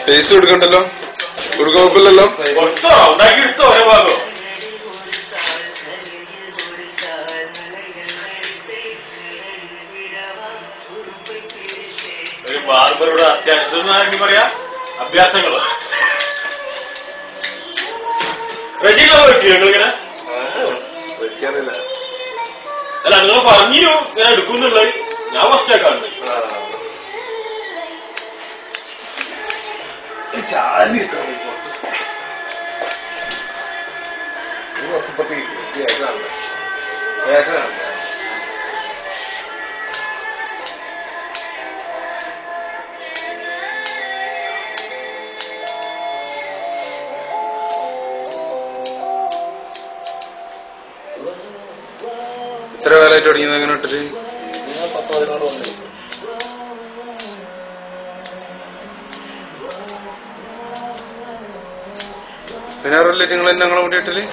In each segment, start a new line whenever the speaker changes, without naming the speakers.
Taste കൊടുക്കണ്ടല്ലോ കൊടുക്കാൻ കുഴപ്പമില്ലല്ലോ
കൊടുത്തോ ഉണ്ടാക്കി എടുത്തോ ഓരോ ഭാഗം ഒരു ബാർബറുടെ അത്യാവശ്യം ആണെങ്കിൽ പറയാ അഭ്യാസങ്ങള് റജിയിലോ പറ്റിയോ നിങ്ങളിങ്ങനെ
എനിക്കറിയില്ല
അല്ല നിങ്ങൾ പറഞ്ഞു ഞാൻ എടുക്കുന്നുള്ളത് ഞാൻ ഫസ്റ്റ് ആക്കാണ്ട്
ചാലി കിട്ടണം കുറച്ചിപ്പത്തി കേക്കാണ് കേക്കാണ്
ഇത്ര കാലമായിട്ട് തുടങ്ങിയത് എങ്ങനെ ഇട്ടിട്ട്
പത്ത് പതിനോട് വന്നു
പതിനാറല്ലേ നിങ്ങൾ തന്നെ ഞങ്ങളെ കൂടി ഇട്ടല്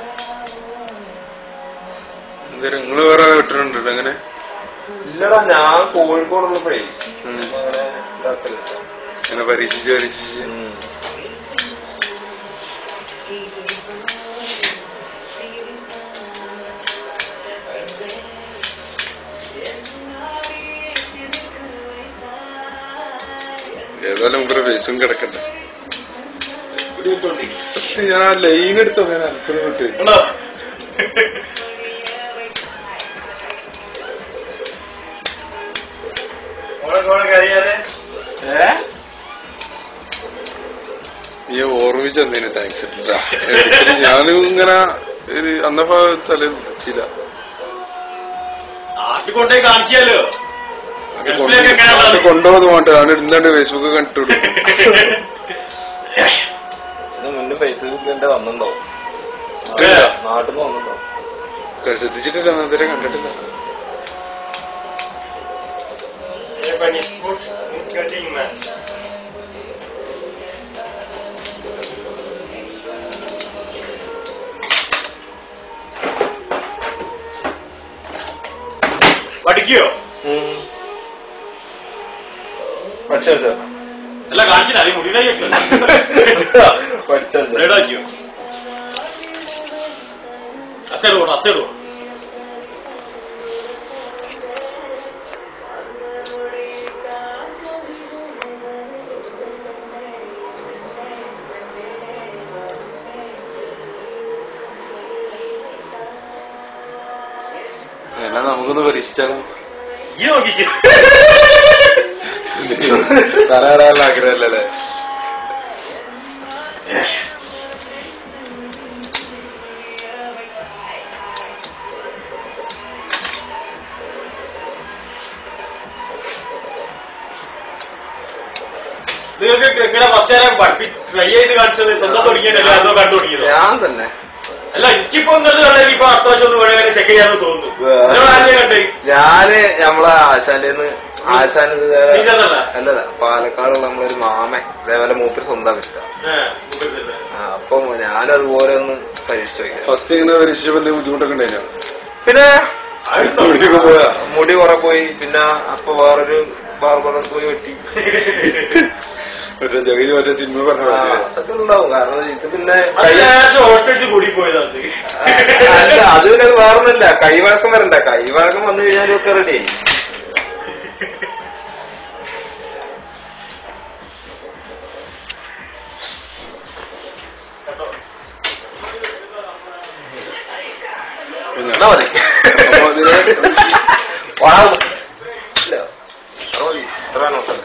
എന്തേലും നിങ്ങള് വേറെ ഇട്ടിട്ടുണ്ട് അങ്ങനെ
ഇല്ലടാ ഞാൻ കോഴിക്കോടുള്ളപ്പോഴേ
ഉം.
അങ്ങനെ ഇതാക്കലില്ല
അങ്ങനെ പരീക്ഷിച്ച് പരീക്ഷിച്ച് ഏതായാലും ഇവിടെ ഫേസും കിടക്കട്ടെ സത്യം ഞാൻ ആ ലൈൻ എടുത്തോ ഞാൻ അൽപ്പന വിട്ട്
ഉണ്ടോ
ഏ
നീ ഓർമ്മിച്ച എന്തേലും താങ്ക്സ് ഞാനും ഇങ്ങനെ ഒരു അന്നപ്പോ തല വിളിച്ചില്ല
ആദ്യം കൊണ്ടേ കാണിക്കാലോ ഗൾഫിലൊക്കെ എങ്ങനെ
അത് കൊണ്ടുപോകുന്നത് വേണ്ട ആണ് ഇന്നാണ്ട് ഫേസ്ബുക്ക് കണ്ടിട്ടു
ഇത് മുന്നേ ഫേസ്ബുക്കിൽ എന്റെ വന്നിട്ടുണ്ടാവും
ഏ.
നാട്ടിൽ നിന്ന് വന്നിട്ടുണ്ടാവും
ശ്രദ്ധിച്ചിട്ടില്ല അന്നേരം കണ്ടിട്ടില്ല
പഠിക്കോ
പഠിച്ചോ
അല്ല കാണിക്കില്ല അത് മുടിയിലായി
പഠിച്ചോ
ബ്ലേഡാക്കിയോ അത്തേട് പോണം അത്തേട് പോണം
എന്നാ നമുക്കൊന്ന് പരീക്ഷിച്ചാലോ
ഈ നോക്കിക്കോ
തലകടാനുള്ള ആഗ്രഹമല്ലേ
നിങ്ങൾക്ക് ഇങ്ങനെ ഫസ്റ്റ് നേരം പഠിപ്പി ട്രൈ ചെയ്ത് കാണിച്ചത് സ്വന്തം തുടങ്ങിയതല്ലേ അതോ കണ്ടു തുടങ്ങിയതോ
ഞാൻ തന്നെ
അല്ല എനിക്കിപ്പോ ഇന്നത്തെ കണ്ടെങ്കിൽ ഇപ്പൊ അടുത്ത ആഴ്ച ഒന്ന് വേണമെങ്കിൽ ചെക്ക് ചെയ്യാന്ന് തോന്നുന്നു നിങ്ങൾ ആരെയും കണ്ടേ
ഞാന് നമ്മളെ ആശാന്റെന്ന് ആശാൻ ഇത് വേറെ-
നീന്തല്ല
അല്ലല്ല പാലക്കാടുള്ള നമ്മളൊരു മാമൻ ഇതേപോലെ മൂപ്പര് സ്വന്തം വിറ്റ അപ്പൊ ഞാനും അതുപോലെ ഒന്ന് പരീക്ഷിച്ചു നോക്കിയത്
ഫസ്റ്റ് ഇങ്ങനെ പരീക്ഷിച്ചപ്പോ എന്തെങ്കിലും ബുദ്ധിമുട്ടൊക്കെ ഉണ്ടായിനോ
പിന്നെ
മുടിയൊക്കെ പോയാ
മുടി കുറെ പോയി പിന്നെ അപ്പൊ വേറൊരു ബാർബർ പോയി വെട്ടി
മറ്റേ ജഗതി മറ്റേ സിനിമ പറഞ്ഞ
ആ,
പോലെ.
അതൊക്കെ ഉണ്ടാവും കാരണം ഇത് പിന്നെ കൈ
ഓട്ടച്ച് കൂടി പോയതാണ്
അല്ല അത് പിന്നെ വേറൊന്നുമില്ല കൈവഴക്കം വരണ്ട കൈവഴക്കം വന്നു കഴിഞ്ഞാലും ഒക്കെ റെഡി ആയി എന്നാ മതി
അപ്പൊ അതിന്
പോടാ അവിടുന്ന്. ഇല്ല. അത് മതി. ഇത്ര നോക്കാം